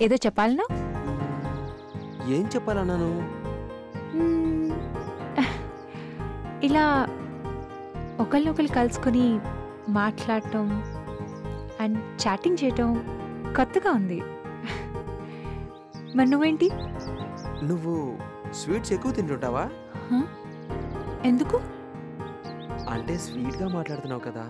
ఏదో చెప్పాలనా ఏం చెప్పాలన్నాను మ్మ్. ఇలా ఒకరినొకరు కలుసుకొని మాట్లాడటం అండ్ చాటింగ్ చేయటం కొత్తగా ఉంది మరి నువ్వేంటి నువ్వు స్వీట్స్ ఎక్కువ తింటుంటావా హ? ఎందుకు అంటే స్వీట్గా మాట్లాడుతున్నావు కదా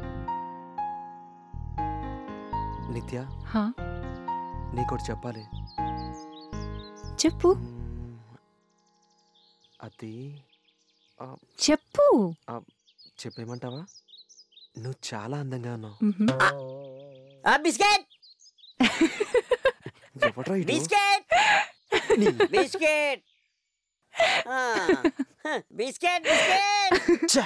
నిత్య హా, నీకోటి చెప్పాలి చెప్పు మ్మ్. అది ఆ, చెప్పు చెప్పేమంటావా నువ్వు చాలా అందంగా ఉన్నావు మ్హూ. ఆ బిస్కెట్ ఎవడ్రా ఇటు? బిస్కెట్ నీ- బిస్కెట్ ఆ, హ, బిస్కెట్ బిస్కెట్ ఛ!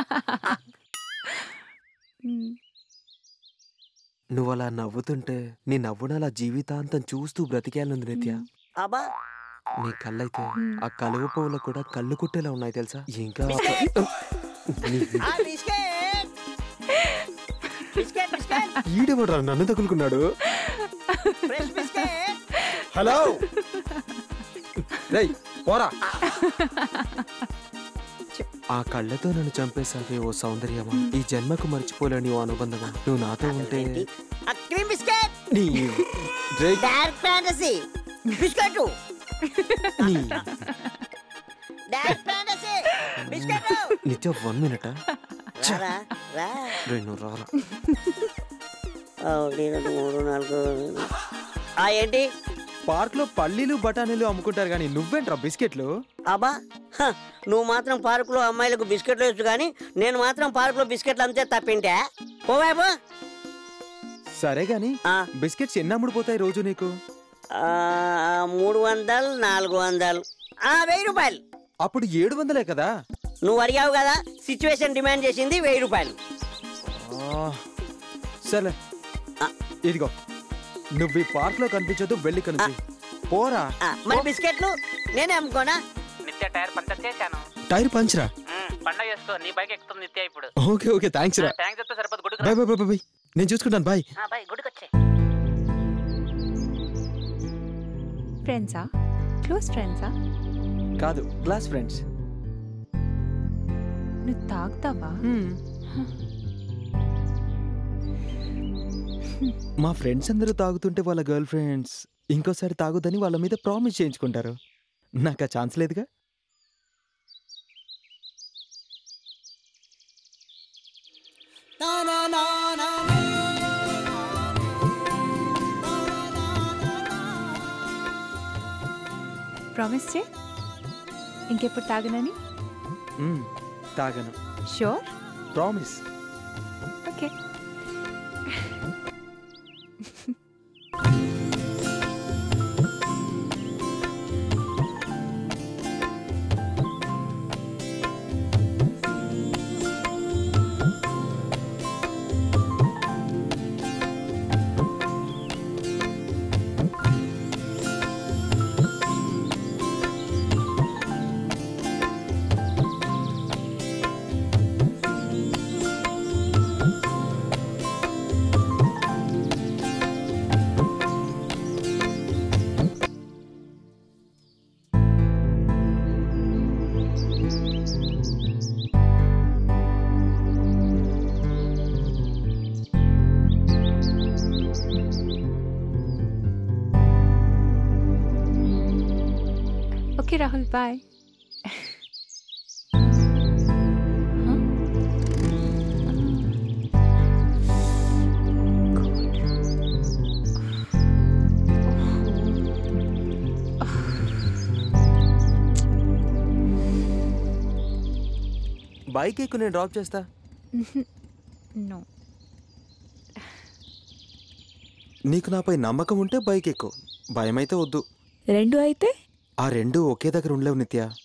మ్. నువ్వు అలా నవ్వుతుంటే నీ నవ్వును అలా జీవితాంతం చూస్తూ బ్రతికేయాలంది నిత్య అబ్బా నీ కళ్ళైతే మ్. ఆ కలువ పువ్వులో కూడా కళ్ళు కుట్టేలా ఉన్నాయి తెలుసా ఇంకా బిస్కెట్! నీ- ఆ బిస్కెట్ బిస్కెట్ బిస్కెట్ ఈడెవడ్రా నన్ను తగులుకున్నాడు ఫ్రెష్ బిస్కెట్ హలో రేయ్ పోరా ఆ కళ్ళతో నన్ను చంపేసావే ఓ సౌందర్యమా ఈ జన్మకు మర్చిపోలేని ఓ అనుబంధమా నువ్వు నాతో ఉంటే ఆ క్రీమ్ బిస్కెట్ నీ రేయ్, డార్క్ ఫ్యాంటసీ బిస్కెట్ నీ dark fantasy biscuit Nitya one minute రా రా రెండు రారా ఒకటి రెండు మూడు నాలుగు ఆ ఏంటి పార్క్ లో పల్లీలు బఠానీలు అమ్ముకుంటారు కానీ నువ్వేంట్రా బిస్కెట్లు అబ్బా హ, నువ్వు మాత్రం పార్కులో అమ్మాయిలకు బిస్కెట్లు వేసు కానీ నేను మాత్రం పార్కులో బిస్కెట్లు అమ్మితే తప్పింటే పోవాబో సరే గాని బిస్కెట్స్ ఎన్ని అమ్ముడుపోతాయి రోజు నీకు మూడు వందలు నాలుగు వందలు ఆ, వెయ్యి రూపాయలు అప్పుడు ఏడు వందలే కదా నువ్వు అడిగావు కదా సిచ్యువేషన్ డిమాండ్ చేసింది వెయ్యి రూపాయలు ఆ, సరే ఆ. ఇదిగో నువ్వు ఈ పార్క్ లో కనిపించదు వెళ్ళి కనిపి పోరా ఆ, మరి బిస్కెట్లు నేనే అమ్ముకోనా నిత్య టైర్ పంచర్ చేశాను టైర్ పంచరా మ్మ్, పండగ చేసుకో నీ బైక్ ఎక్కుతుంది నిత్య ఇప్పుడు ఓకే ఓకే థ్యాంక్స్ రా ట్యాంక్ చెప్తే సరిపోదు గుడికి బాయ్ బాయ్ బాయ్ బాయ్ నేను చూసుకుంటాను బాయ్ బాయ్ గుడికి వచ్చే ఫ్రెండ్సా క్లోజ్ ఫ్రెండ్సా కాదు క్లాస్ ఫ్రెండ్స్ నువ్వు తాగుతావా మా ఫ్రెండ్స్ అందరూ తాగుతుంటే వాళ్ళ గర్ల్ ఫ్రెండ్స్ ఇంకోసారి తాగుదని వాళ్ళ మీద ప్రామిస్ చేయించుకుంటారు నాకు ఆ ఛాన్స్ లేదుగా ప్రామిస్ చే ఇంకెప్పుడు తాగనని మ్మ్, తాగను sure promise okay okay Rahul bye bike ఎక్కువ నేను డ్రాప్ చేస్తా నో నీకు నాపై నమ్మకం ఉంటే బైక్ ఎక్కువ భయం అయితే వద్దు రెండు అయితే ఆ రెండు ఒకే దగ్గర ఉండలేవు నిత్య